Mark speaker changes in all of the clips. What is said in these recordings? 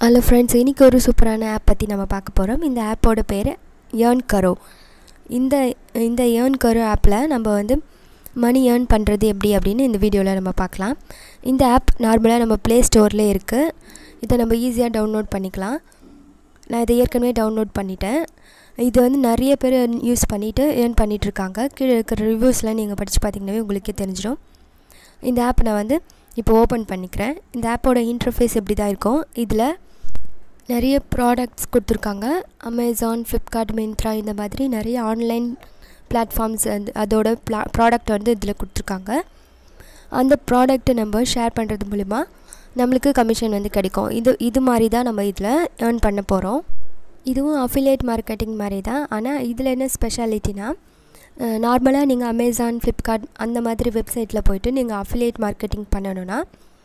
Speaker 1: hello friends இன்றைக்கி ஒரு சூப்பரான ஆப் பற்றி நம்ம பார்க்க போகிறோம் இந்த ஆப்போட பேர் ஏர்ன் கரோ இந்த இந்த ஏர்ன் கரோ ஆப்பில் நம்ம வந்து மணி ஏர்ன் பண்ணுறது எப்படி அப்படின்னு இந்த வீடியோவில் நம்ம பார்க்கலாம் இந்த ஆப் நார்மலாக நம்ம ப்ளே ஸ்டோரில் இருக்குது இதை நம்ம ஈஸியாக டவுன்லோட் பண்ணிக்கலாம் நான் இதை ஏற்கனவே டவுன்லோட் பண்ணிட்டேன் இது வந்து நிறைய பேர் யூஸ் பண்ணிவிட்டு ஏர்ன் பண்ணிகிட்ருக்காங்க கீழே இருக்கிற ரிவ்யூஸ்லாம் நீங்கள் படித்து பார்த்தீங்கன்னாவே உங்களுக்கே தெரிஞ்சிடும் இந்த ஆப் நான் வந்து இப்போ ஓப்பன் பண்ணிக்கிறேன் இந்த ஆப்போட இன்டர்ஃபேஸ் எப்படி தான் இருக்கும் இதில் நிறைய ப்ராடக்ட்ஸ் கொடுத்துருக்காங்க அமேசான் ஃப்ளிப்கார்ட் மிந்த்ரா இந்த மாதிரி நிறைய ஆன்லைன் பிளாட்ஃபார்ம்ஸ் வந்து அதோட ப்ளா ப்ராடக்ட் வந்து இதில் கொடுத்துருக்காங்க அந்த ப்ராடக்ட்டை நம்ம ஷேர் பண்ணுறது மூலிமா நம்மளுக்கு கமிஷன் வந்து கிடைக்கும் இது இது மாதிரி தான் நம்ம இதில் ஏர்ன் பண்ண போகிறோம் இதுவும் அஃபிலியேட் மார்க்கெட்டிங் மாதிரி தான் ஆனால் இதில் என்ன ஸ்பெஷாலிட்டினா நார்மலாக நீங்கள் அமேசான் ஃப்ளிப்கார்ட் அந்த மாதிரி வெப்சைட்டில் போய்ட்டு நீங்கள் அஃபிலியேட் மார்க்கெட்டிங் பண்ணணுன்னா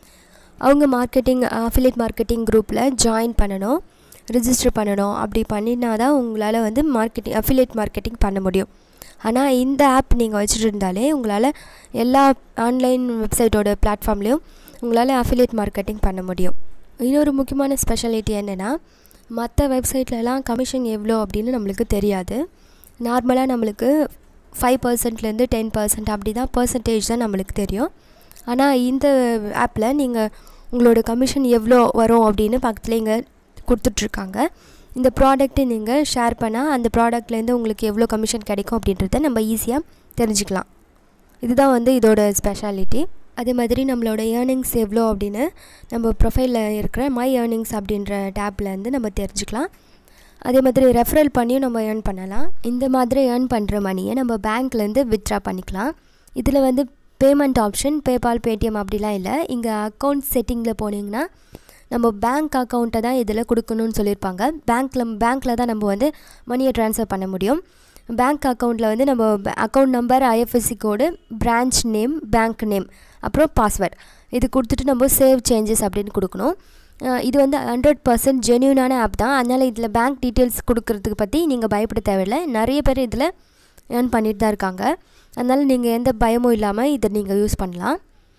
Speaker 1: அவங்க மார்க்கெட்டிங் அஃபிலியேட் மார்க்கெட்டிங் குரூப்பில் ஜாயின் பண்ணணும் ரிஜிஸ்டர் பண்ணணும் அப்படி பண்ணினா தான் உங்களால் வந்து மார்க்கெட்டிங் அஃபிலியேட் மார்க்கெட்டிங் பண்ண முடியும் ஆனால் இந்த ஆப் நீங்கள் வச்சுட்டு இருந்தாலே உங்களால் எல்லா ஆன்லைன் வெப்சைட்டோட பிளாட்ஃபார்ம்லேயும் உங்களால் அஃபிலியேட் மார்க்கெட்டிங் பண்ண முடியும் இன்னொரு முக்கியமான ஸ்பெஷாலிட்டி என்னென்னா மற்ற வெப்சைட்லலாம் கமிஷன் எவ்வளோ அப்படின்னு நம்மளுக்கு தெரியாது நார்மலாக நம்மளுக்கு ஃபைவ் பர்சன்ட்லேருந்து டென் பர்சன்ட் அப்படி தான் பர்சன்டேஜ் தான் நம்மளுக்கு தெரியும் ஆனால் இந்த ஆப்பில் நீங்கள் உங்களோட கமிஷன் எவ்வளோ வரும் அப்படின்னு பக்கத்தில் இங்கே கொடுத்துட்ருக்காங்க இந்த ப்ராடக்ட்டை நீங்கள் ஷேர் பண்ணால் அந்த ப்ராடக்ட்லேருந்து உங்களுக்கு எவ்வளோ கமிஷன் கிடைக்கும் அப்படின்றத நம்ம ஈஸியாக தெரிஞ்சுக்கலாம் இதுதான் வந்து இதோட ஸ்பெஷாலிட்டி அதே மாதிரி நம்மளோட ஏர்னிங்ஸ் எவ்வளோ அப்படின்னு நம்ம ப்ரொஃபைலில் இருக்கிற மை ஏர்னிங்ஸ் அப்படின்ற டேப்லேருந்து நம்ம தெரிஞ்சுக்கலாம் அதே மாதிரி ரெஃபரல் பண்ணியும் நம்ம ஏர்ன் பண்ணலாம் இந்த மாதிரி ஏர்ன் பண்ணுற மணியை நம்ம பேங்க்லேருந்து வித்ட்ரா பண்ணிக்கலாம் இதில் வந்து பேமெண்ட் ஆப்ஷன் பேபால் பேடிஎம் அப்படிலாம் இல்லை இங்கே அக்கௌண்ட் செட்டிங்கில் போனீங்கன்னா நம்ம பேங்க் அக்கௌண்ட்டை தான் இதில் கொடுக்கணும்னு சொல்லியிருப்பாங்க பேங்க்கில் பேங்க்கில் தான் நம்ம வந்து மணியை ட்ரான்ஸ்ஃபர் பண்ண முடியும் பேங்க் அக்கௌண்ட்டில் வந்து நம்ம account number IFSC code branch name bank name அப்புறம் பாஸ்வேர்ட் இது கொடுத்துட்டு நம்ம சேவ் சேஞ்சஸ் அப்படின்னு கொடுக்கணும் இது வந்து ஹண்ட்ரட் பர்சன்ட் ஜென்யூனான ஆப் தான் அதனால் இதில் பேங்க் டீட்டெயில்ஸ் கொடுக்குறதுக்கு பற்றி நீங்கள் பயப்பட தேவையில்லை நிறைய பேர் இதில் ஏர்ன் பண்ணிட்டு தான் இருக்காங்க அதனால் நீங்கள் எந்த பயமும் இல்லாமல் இதை நீங்கள் யூஸ் பண்ணலாம்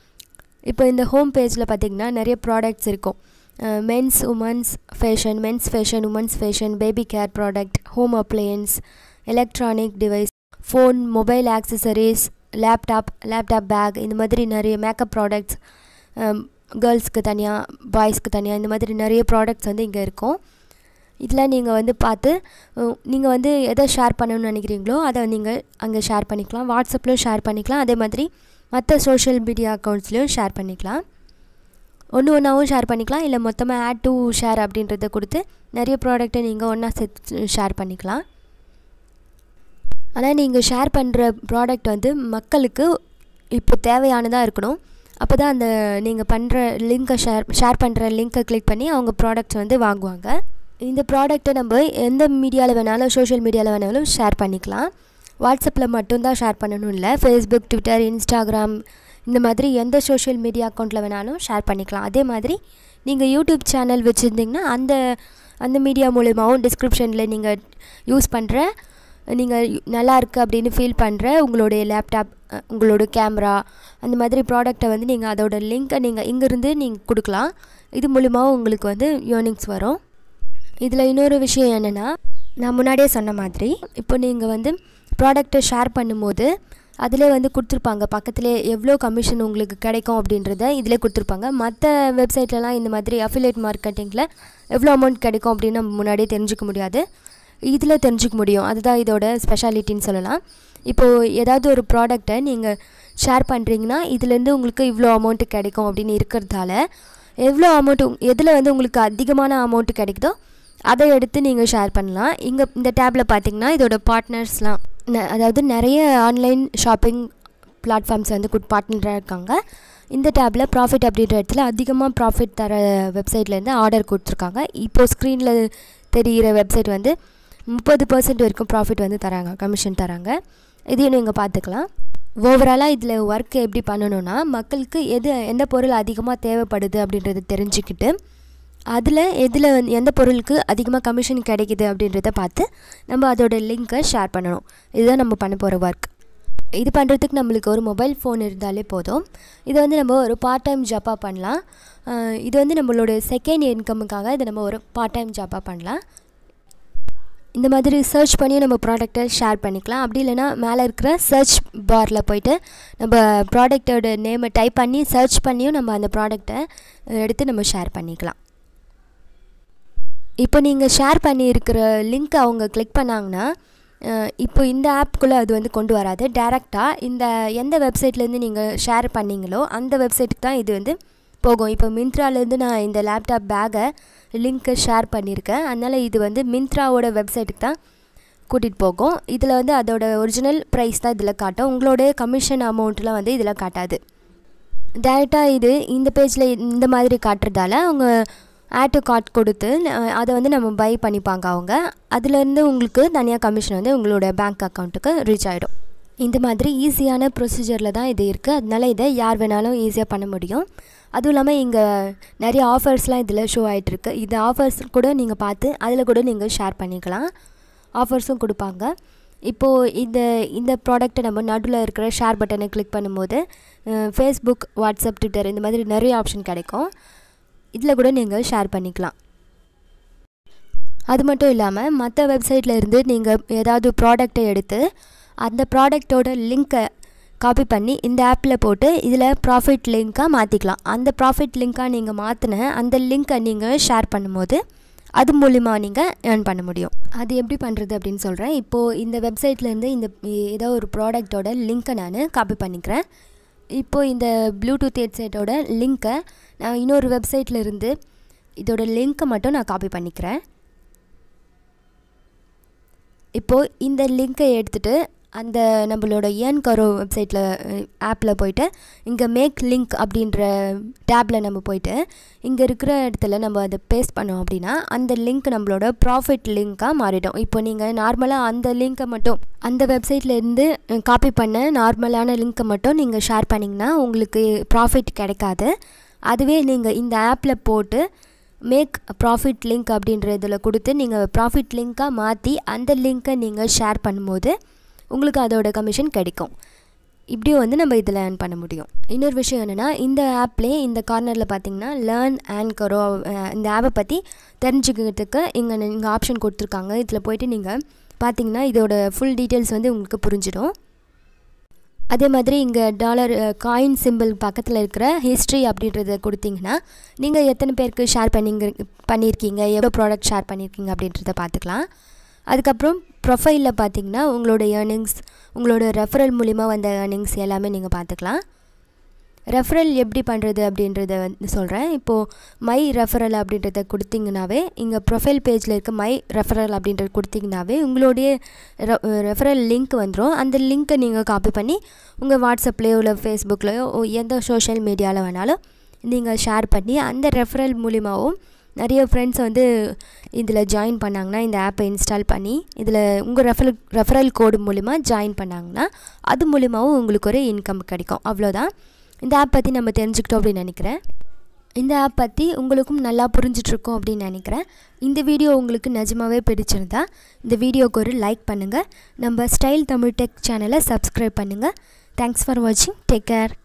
Speaker 1: இப்போ இந்த ஹோம் பேஜில் பார்த்திங்கன்னா நிறைய ப்ராடக்ட்ஸ் இருக்கும் men's women's fashion men's fashion women's fashion baby care product home appliances electronic device phone mobile accessories laptop laptop bag இந்த மாதிரி நிறைய மேக்கப் ப்ராடக்ட்ஸ் கேர்ள்ஸ்க்கு தனியாக பாய்ஸ்க்கு தனியாக இந்த மாதிரி நிறைய ப்ராடக்ட்ஸ் வந்து இங்கே இருக்கும் இதில் நீங்கள் வந்து பார்த்து நீங்கள் வந்து எதை ஷேர் பண்ணணும்னு நினைக்கிறீங்களோ அதை நீங்கள் அங்கே ஷேர் பண்ணிக்கலாம் வாட்ஸ்அப்லேயும் ஷேர் பண்ணிக்கலாம் அதே மாதிரி மற்ற சோஷியல் மீடியா அக்கௌண்ட்ஸ்லேயும் ஷேர் பண்ணிக்கலாம் ஒன்று ஒன்றாவும் ஷேர் பண்ணிக்கலாம் இல்லை மொத்தமாக ஆட் டு ஷேர் அப்படின்றத கொடுத்து நிறைய ப்ராடக்ட்டை நீங்கள் ஒன்றா சேர்த்து ஷேர் பண்ணிக்கலாம் ஆனால் நீங்கள் ஷேர் பண்ணுற ப்ராடக்ட் வந்து மக்களுக்கு இப்போ தேவையானதாக இருக்கணும் அப்போ தான் அந்த நீங்கள் பண்ணுற லிங்க்கை ஷேர் ஷேர் பண்ணுற லிங்க்கை கிளிக் பண்ணி அவங்க ப்ராடக்ட்ஸ் வந்து வாங்குவாங்க இந்த ப்ராடக்ட்டை நம்ம எந்த மீடியாவில் வேணாலும் சோஷியல் மீடியாவில் வேணாலும் ஷேர் பண்ணிக்கலாம் வாட்ஸ்அப்பில் மட்டும்தான் ஷேர் பண்ணணும் இல்லை ஃபேஸ்புக் ட்விட்டர் இன்ஸ்டாகிராம் இந்த மாதிரி எந்த சோஷியல் மீடியா அக்கௌண்ட்டில் வேணாலும் ஷேர் பண்ணிக்கலாம் அதே மாதிரி நீங்கள் யூடியூப் சேனல் வச்சுருந்திங்கன்னா அந்த அந்த மீடியா மூலிமாவும் டிஸ்கிரிப்ஷனில் நீங்கள் யூஸ் பண்ணுற நீங்கள் நல்லா இருக்குது அப்படின்னு ஃபீல் பண்ணுற உங்களுடைய லேப்டாப் உங்களோட கேமரா அந்த மாதிரி ப்ராடக்டை வந்து நீங்கள் அதோட லிங்க்கை நீங்கள் இங்கேருந்து நீங்கள் கொடுக்கலாம் இது மூலிமாவும் உங்களுக்கு வந்து ஏர்னிங்ஸ் வரும் இதில் இன்னொரு விஷயம் என்னென்னா நான் முன்னாடியே சொன்ன மாதிரி இப்போ நீங்கள் வந்து ப்ராடக்டை ஷேர் பண்ணும்போது அதிலே வந்து கொடுத்துருப்பாங்க பக்கத்துலேயே எவ்வளோ கமிஷன் உங்களுக்கு கிடைக்கும் அப்படின்றத இதிலே கொடுத்துருப்பாங்க மற்ற வெப்சைட்லலாம் இந்த மாதிரி அஃபிலேட் மார்க்கெட்டிங்கில் எவ்வளோ அமௌண்ட் கிடைக்கும் அப்படின்னு நம்ம முன்னாடியே தெரிஞ்சுக்க முடியாது இதில் தெரிஞ்சுக்க முடியும் அதுதான் இதோட ஸ்பெஷாலிட்டின்னு சொல்லலாம் இப்போது ஏதாவது ஒரு ப்ராடக்டை நீங்கள் ஷேர் பண்ணுறீங்கன்னா இதுலேருந்து உங்களுக்கு இவ்வளோ அமௌண்ட்டு கிடைக்கும் அப்படின்னு இருக்கிறதால எவ்வளோ அமௌண்ட்டு எதில் வந்து உங்களுக்கு அதிகமான அமௌண்ட்டு கிடைக்குதோ அதை எடுத்து நீங்கள் ஷேர் பண்ணலாம் இங்கே இந்த டேப்பில் பார்த்தீங்கன்னா இதோட பார்ட்னர்ஸ்லாம் அதாவது நிறைய ஆன்லைன் ஷாப்பிங் பிளாட்ஃபார்ம்ஸ் வந்து குட் பார்ட்னராக இருக்காங்க இந்த டேப்பில் ப்ராஃபிட் அப்படின்ற இடத்துல அதிகமாக ப்ராஃபிட் தர வெப்சைட்லேருந்து ஆர்டர் கொடுத்துருக்காங்க இப்போது ஸ்க்ரீனில் தெரிகிற வெப்சைட் வந்து முப்பது பர்சன்ட் வரைக்கும் ப்ராஃபிட் வந்து தராங்க கமிஷன் தராங்க இதையும் நீங்கள் பார்த்துக்கலாம் ஓவராலாக இதில் ஒர்க் எப்படி பண்ணணுன்னா மக்களுக்கு எது எந்த பொருள் அதிகமாக தேவைப்படுது அப்படின்றத தெரிஞ்சுக்கிட்டு அதில் எதில் வந்து எந்த பொருளுக்கு அதிகமாக கமிஷன் கிடைக்குது அப்படின்றத பார்த்து நம்ம அதோட லிங்க்கை ஷேர் பண்ணணும் இதுதான் நம்ம பண்ண போகிற ஒர்க் இது பண்ணுறதுக்கு நம்மளுக்கு ஒரு மொபைல் ஃபோன் இருந்தாலே போதும் இதை வந்து நம்ம ஒரு பார்ட் டைம் ஜாப்பாக பண்ணலாம் அஹ் இது வந்து நம்மளோட செகண்ட் இன்கமுக்காக இதை நம்ம ஒரு பார்ட் டைம் ஜாப்பாக பண்ணலாம் இந்த மாதிரி சர்ச் பண்ணி நம்ம ப்ராடக்ட்டை ஷேர் பண்ணிக்கலாம் அப்படி இல்லைன்னா மேலே இருக்கிற சர்ச் பாரில் போயிட்டு நம்ம ப்ராடக்ட்டோட நேமை டைப் பண்ணி சர்ச் பண்ணியும் நம்ம அந்த ப்ராடக்ட்டை எடுத்து நம்ம ஷேர் பண்ணிக்கலாம் இப்போ நீங்கள் ஷேர் பண்ணியிருக்கிற லிங்க் அவங்க கிளிக் பண்ணாங்கன்னா அஹ், இப்போ இந்த ஆப்குள்ளே அது வந்து கொண்டு வராது டேரெக்டாக இந்த எந்த வெப்சைட்லேருந்து நீங்கள் ஷேர் பண்ணீங்களோ அந்த வெப்சைட்டுக்கு தான் இது வந்து போகும் இப்போ மிந்த்ராலேருந்து நான் இந்த லேப்டாப் பேக்கை லிங்க்கை ஷேர் பண்ணியிருக்கேன் அதனால் இது வந்து மிந்த்ராவோட வெப்சைட்டுக்கு தான் கூட்டிகிட்டு போகும் இதில் வந்து அதோட ஒரிஜினல் ப்ரைஸ் தான் இதில் காட்டும் உங்களோட கமிஷன் அமௌண்ட்லாம் வந்து இதில் காட்டாது டேரெக்டாக இது இந்த பேஜில் இந்த மாதிரி காட்டுறதால அவங்க ஆட் டு கார்ட் கொடுத்து அஹ், அதை வந்து நம்ம பை பண்ணிப்பாங்க அவங்க அதுலேருந்து உங்களுக்கு தனியாக கமிஷன் வந்து உங்களோட பேங்க் அக்கௌண்ட்டுக்கு ரீச் ஆகிடும் இந்த மாதிரி ஈஸியான ப்ரொசீஜரில் தான் இது இருக்குது அதனால இதை யார் வேணாலும் ஈஸியாக பண்ண முடியும் அதுவும் இல்லாமல் இங்கே நிறைய ஆஃபர்ஸ்லாம் இதில் ஷோ ஆகிட்டுருக்கு இந்த ஆஃபர்ஸ் கூட நீங்கள் பார்த்து அதில் கூட நீங்கள் ஷேர் பண்ணிக்கலாம் ஆஃபர்ஸும் கொடுப்பாங்க இப்போது இந்த இந்த ப்ராடக்ட்டை நம்ம நடுவில் இருக்கிற ஷேர் பட்டனை கிளிக் பண்ணும்போது ஃபேஸ்புக் வாட்ஸ்அப் ட்விட்டர் இந்த மாதிரி நிறைய ஆப்ஷன் கிடைக்கும் இதில் கூட நீங்கள் ஷேர் பண்ணிக்கலாம் அது மட்டும் இல்லாமல் மற்ற வெப்சைட்டில் இருந்து நீங்கள் ஏதாவது ப்ராடக்ட்டை எடுத்து அந்த ப்ராடக்ட்டோட லிங்க்கை காப்பி பண்ணி இந்த ஆப்பில் போட்டு இதில் ப்ராஃபிட் லிங்க்காக மாற்றிக்கலாம் அந்த ப்ராஃபிட் லிங்க்காக நீங்கள் மாற்றின அந்த லிங்க்கை நீங்கள் ஷேர் பண்ணும்போது அது மூலிமா நீங்கள் ஏர்ன் பண்ண முடியும் அது எப்படி பண்ணுறது அப்படின்னு சொல்கிறேன் இப்போது இந்த வெப்சைட்லேருந்து இந்த ஏதோ ஒரு ப்ராடக்ட்டோட லிங்க்கை நான் காப்பி பண்ணிக்கிறேன் இப்போது இந்த ப்ளூடூத் ஹெட்செட்டோட லிங்க்கை நான் இன்னொரு வெப்சைட்டில் இருந்து இதோட லிங்க்கை மட்டும் நான் காப்பி பண்ணிக்கிறேன் இப்போது இந்த லிங்க்கை எடுத்துகிட்டு அந்த நம்மளோட ஏன் கரோ வெப்சைட்டில் ஆப்பில் போயிட்டு இங்கே மேக் லிங்க் அப்படின்ற டேப்பில் நம்ம போயிட்டு இங்கே இருக்கிற இடத்துல நம்ம அதை பேஸ்ட் பண்ணோம் அப்படின்னா அந்த லிங்க் நம்மளோட ப்ராஃபிட் லிங்க்காக மாறிடும் இப்போ நீங்கள் நார்மலாக அந்த லிங்க்கை மட்டும் அந்த வெப்சைட்லேருந்து காப்பி பண்ண நார்மலான லிங்க்கை மட்டும் நீங்கள் ஷேர் பண்ணிங்கன்னா உங்களுக்கு ப்ராஃபிட் கிடைக்காது அதுவே நீங்கள் இந்த ஆப்பில் போட்டு மேக் ப்ராஃபிட் லிங்க் அப்படின்ற இதில் கொடுத்து நீங்கள் ப்ராஃபிட் லிங்க்காக மாற்றி அந்த லிங்க்கை நீங்கள் ஷேர் பண்ணும்போது உங்களுக்கு அதோட கமிஷன் கிடைக்கும் இப்படியும் வந்து நம்ம இதில் ஏர்ன் பண்ண முடியும் இன்னொரு விஷயம் என்னென்னா இந்த ஆப்லேயே இந்த கார்னரில் பார்த்தீங்கன்னா லேர்ன் அண்ட் கரோ இந்த ஆப்பை பற்றி தெரிஞ்சுக்கிறதுக்கு இங்கே நீங்கள் ஆப்ஷன் கொடுத்துருக்காங்க இதில் போயிட்டு நீங்கள் பார்த்தீங்கன்னா இதோட ஃபுல் டீட்டெயில்ஸ் வந்து உங்களுக்கு புரிஞ்சிடும் அதே மாதிரி இங்கே டாலர் காயின் சிம்பிள் பக்கத்தில் இருக்கிற ஹிஸ்ட்ரி அப்படின்றத கொடுத்தீங்கன்னா நீங்கள் எத்தனை பேருக்கு ஷேர் பண்ணிங்க பண்ணியிருக்கீங்க எவ்வளோ ப்ராடக்ட் ஷேர் பண்ணியிருக்கீங்க அப்படின்றத பார்த்துக்கலாம் அதுக்கப்புறம் ப்ரொஃபைலில் பார்த்தீங்கன்னா உங்களோட ஏர்னிங்ஸ் உங்களோட ரெஃபரல் மூலிமா வந்த ஏர்னிங்ஸ் எல்லாமே நீங்கள் பார்த்துக்கலாம் ரெஃபரல் எப்படி பண்ணுறது அப்படின்றத வந்து சொல்கிறேன் இப்போது மை ரெஃபரல் அப்படின்றத கொடுத்தீங்கனாவே இங்கே ப்ரொஃபைல் பேஜில் இருக்க மை ரெஃபரல் அப்படின்றது கொடுத்தீங்கனாவே உங்களுடைய ரெஃபரல் லிங்க் வந்துடும் அந்த லிங்க்கை நீங்கள் காப்பி பண்ணி உங்கள் வாட்ஸ்அப்லேயோ இல்லை ஃபேஸ்புக்லேயோ எந்த சோஷியல் மீடியாவில் வேணாலும் நீங்கள் ஷேர் பண்ணி அந்த ரெஃபரல் மூலிமாவும் நிறைய ஃப்ரெண்ட்ஸ் வந்து இதில் ஜாயின் பண்ணாங்கன்னா இந்த ஆப்பை இன்ஸ்டால் பண்ணி இதில் உங்கள் ரெஃபரல் ரெஃபரல் கோடு மூலிமா ஜாயின் பண்ணாங்கன்னா அது மூலிமாவும் உங்களுக்கு ஒரு இன்கம் கிடைக்கும் அவ்வளோதான் இந்த ஆப் பற்றி நம்ம தெரிஞ்சுக்கிட்டோம் அப்படின்னு நினைக்கிறேன் இந்த ஆப் பற்றி உங்களுக்கும் நல்லா புரிஞ்சிட்ருக்கோம் அப்படின்னு நினைக்கிறேன் இந்த வீடியோ உங்களுக்கு நிஜமாவே பிடிச்சிருந்தா இந்த வீடியோக்கு ஒரு லைக் பண்ணுங்கள் நம்ம ஸ்டைல் தமிழ் டெக் சேனலை சப்ஸ்கிரைப் பண்ணுங்கள் தேங்க்ஸ் ஃபார் வாட்சிங் டேக் கேர்